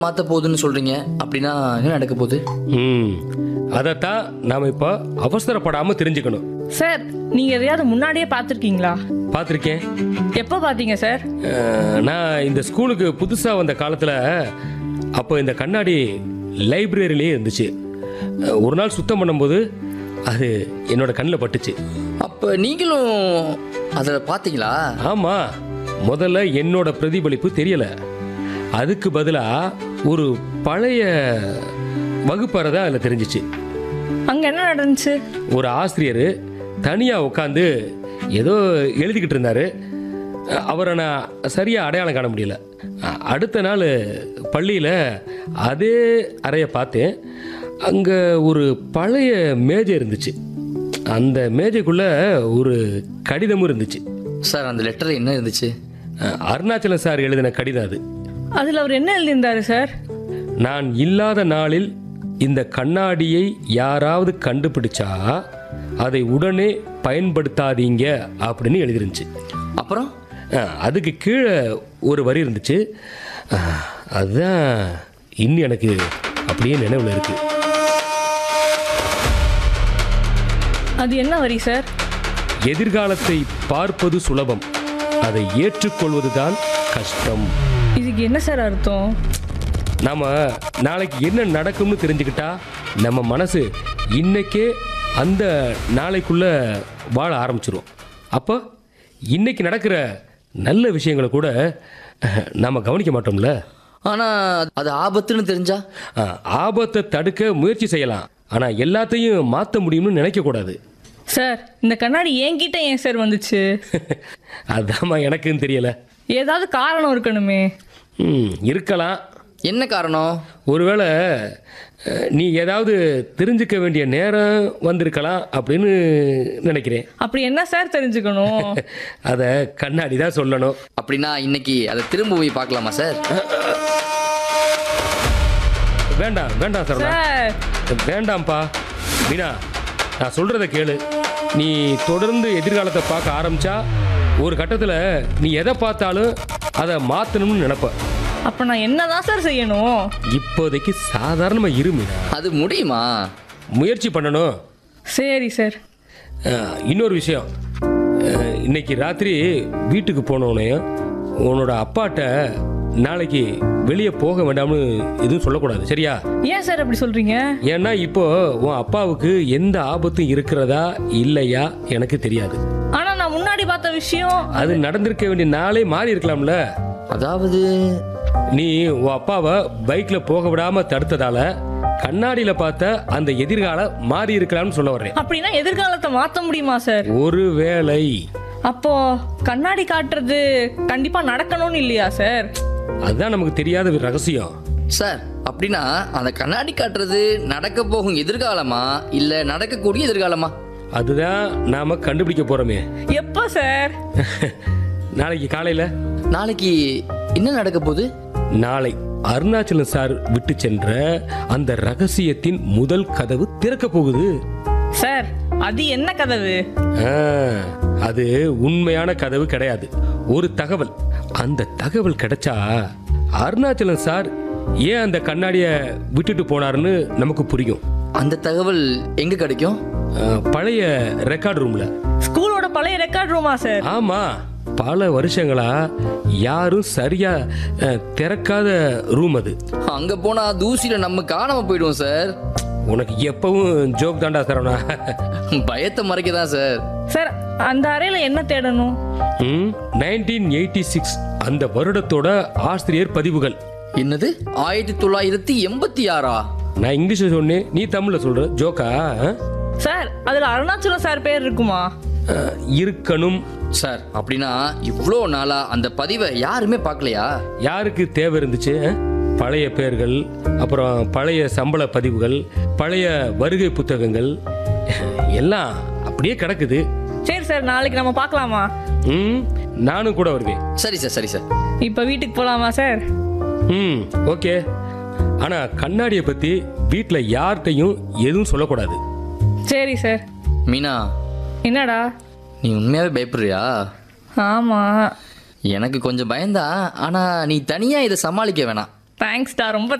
மாத்த போகுதுன்னு சொல்றீங்க அப்படின்னா என்ன நடக்க போகுது ம் அதைத்தான் நாம் இப்போ அவசரப்படாமல் தெரிஞ்சுக்கணும் சார் நீங்க எதையாவது முன்னாடியே பார்த்துருக்கீங்களா பார்த்துருக்கேன் எப்போ பார்த்தீங்க சார் அஹ், நான் இந்த ஸ்கூலுக்கு புதுசாக வந்த காலத்தில் அப்போ இந்த கண்ணாடி லைப்ரரியிலே இருந்துச்சு அஹ், ஒரு நாள் சுத்தம் பண்ணும்போது அது என்னோட கண்ணில் பட்டுச்சு அப்ப நீங்களும் அதை பார்த்தீங்களா ஆமாம் முதல்ல என்னோட பிரதிபலிப்பு தெரியல அதுக்கு பதிலாக ஒரு பழைய வகுப்பறை தான் அதில் தெரிஞ்சிச்சு அங்க என்ன நடந்துச்சு ஒரு ஆசிரியர் தனியாக உட்காந்து ஏதோ எழுதிக்கிட்டு இருந்தார் அவரை நான் சரியாக அடையாளம் காண முடியல அ- அடுத்த நாள் பள்ளியில் அதே அறையை பார்த்தேன் அங்கே ஒரு பழைய மேஜை இருந்துச்சு அந்த மேஜைக்குள்ளே ஒரு கடிதமும் இருந்துச்சு சார் அந்த லெட்டர் என்ன இருந்துச்சு அ, அருணாச்சலம் சார் எழுதின கடிதம் அது அதுல அவர் என்ன எழுதியிருந்தாரு சார் நான் இல்லாத நாளில் இந்த கண்ணாடியை யாராவது கண்டுபிடிச்சா அதை உடனே பயன்படுத்தாதீங்க அப்படின்னு எழுதிருந்துச்சு அப்புறம் அஹ், அதுக்கு கீழே ஒரு வரி இருந்துச்சு அஹ், அதுதான் இன்னும் எனக்கு அப்படியே நினைவில் இருக்கு அது என்ன வரி சார் எதிர்காலத்தை பார்ப்பது சுலபம் அதை ஏற்றுக்கொள்வதுதான் கஷ்டம் இதுக்கு என்ன சார் அர்த்தம் நாம நாளைக்கு என்ன நடக்கும்னு தெரிஞ்சுக்கிட்டா நம்ம மனசு இன்னைக்கே அந்த நாளைக்குள்ள வாழ ஆரம்பிச்சிரும் அப்போ இன்னைக்கு நடக்கிற நல்ல விஷயங்களை கூட அஹ், நாம கவனிக்க மாட்டோம்ல ஆனா அது ஆபத்துன்னு தெரிஞ்சா அஹ், ஆபத்தை தடுக்க முயற்சி செய்யலாம் ஆனால் எல்லாத்தையும் மாற்ற முடியும்னு நினைக்கக்கூடாது சார் இந்த கண்ணாடி என்கிட்ட ஏன் சார் வந்துச்சு அதாம்மா எனக்குன்னு தெரியல ஏதாவது காரணம் இருக்கணுமே ம், இருக்கலாம் என்ன காரணம் ஒருவேளை அஹ், நீ ஏதாவது தெரிஞ்சுக்க வேண்டிய நேரம் வந்திருக்கலாம் அப்படின்னு நினைக்கிறேன் அப்படி என்ன சார் தெரிஞ்சுக்கணும் அதை கண்ணாடி தான் சொல்லணும் அப்படின்னா இன்னைக்கு அதை திரும்ப போய் பார்க்கலாமா சார் வேண்டாம் வேண்டாம் சரவணா சார் வேண்டாம்ப்பா மீனா நான் சொல்கிறத கேளு நீ தொடர்ந்து எதிர்காலத்தை பார்க்க ஆரம்பிச்சா ஒரு கட்டத்தில் நீ எதை பார்த்தாலும் அதை மாற்றணும்னு நினைப்ப அப்ப நான் என்னதான் சார் செய்யணும் இப்போதைக்கு சாதாரணமாக இரு மீனா அது முடியுமா முயற்சி பண்ணணும் சரி சார் அஹ், இன்னொரு விஷயம் அஹ், இன்னைக்கு ராத்திரி வீட்டுக்கு போனோடனே உன்னோட அப்பாட்ட நாளைக்கு வெளியே போக வேண்டாம்னு எதுவும் சொல்லக்கூடாது சரியா ஏன் சார் அப்படி சொல்றீங்க ஏன்னா இப்போ உன் அப்பாவுக்கு எந்த ஆபத்தும் இருக்கிறதா இல்லையா எனக்கு தெரியாது ஆனா நான் முன்னாடி பார்த்த விஷயம் அது நடந்திருக்க வேண்டிய நாளே மாறி இருக்கலாம்ல அதாவது நீ உன் அப்பாவை பைக்ல போக விடாம தடுத்ததால கண்ணாடியில பார்த்த அந்த எதிர்காலம் மாறி இருக்கலாம்னு சொல்ல வர்றேன் அப்படின்னா எதிர்காலத்தை மாத்த முடியுமா சார் ஒருவேளை அப்போ கண்ணாடி காட்டுறது கண்டிப்பா நடக்கணும்னு இல்லையா சார் அதுதான் நமக்கு தெரியாத ஒரு ரகசியம் சார் அப்படின்னா அந்த கண்ணாடி காட்டுறது நடக்க போகும் எதிர்காலமா இல்ல நடக்கக்கூடிய எதிர்காலமா அதுதான் நாம கண்டுபிடிக்க போறோமே எப்போ சார் நாளைக்கு காலையில நாளைக்கு என்ன நடக்க போகுது நாளை அருணாச்சலம் சார் விட்டு சென்ற அந்த ரகசியத்தின் முதல் கதவு திறக்க போகுது சார் அது என்ன கதவு ஆ, அது உண்மையான கதவு கிடையாது ஒரு தகவல் அந்த தகவல் கிடைச்சா அருணாச்சலம் சார் ஏன் அந்த கண்ணாடியை விட்டுட்டு போனாருன்னு நமக்கு புரியும் அந்த தகவல் எங்க கிடைக்கும் ஆ, பழைய ரெக்கார்ட் ரூம்ல ஸ்கூலோட பழைய ரெக்கார்ட் ரூமா சார் ஆமா பல வருஷங்களா யாரும் சரியா ஆ, திறக்காத ரூம் அது அங்க போனா தூசியில நம்ம காணாம போயிடுவோம் சார் உனக்கு எப்பவும் ஜோக் தாண்டா சரவணா பயத்தை மறைக்க தான் சார் சார் அந்த அறையில என்ன தேடணும் நைன்டீன் எயிட்டி சிக்ஸ் அந்த வருடத்தோட ஆசிரியர் பதிவுகள் என்னது ஆயிரத்தி தொள்ளாயிரத்தி எண்பத்தி ஆறா நான் இங்கிலீஷ்ல சொன்னேன் நீ தமிழ்ல சொல்ற ஜோக்கா ஆ? சார் அதுல அருணாச்சலம் சார் பேர் இருக்குமா ஆ, இருக்கணும் சார் அப்படின்னா இவ்வளோ நாளா அந்த பதிவை யாருமே பார்க்கலையா யாருக்கு தேவை இருந்துச்சு ஆ? பழைய பெயர்கள் அப்புறம் பழைய சம்பள பதிவுகள் பழைய வருகை புத்தகங்கள் எல்லாம் அப்படியே கிடக்குது சரி சார் நாளைக்கு நம்ம பார்க்கலாமா ம் நானும் கூட வருவேன் சரி சார் சரி சார் இப்போ வீட்டுக்கு போலாமா சார் ம் ஓகே ஆனால் கண்ணாடியை பற்றி வீட்டில் யார்கிட்டையும் எதுவும் சொல்லக்கூடாது சரி சார் மீனா என்னடா நீ உண்மையாவே பயப்படுறியா ஆமா எனக்கு கொஞ்சம் பயந்தா ஆனா நீ தனியா இதை சமாளிக்க வேணாம் தேங்க்ஸ்டா ரொம்ப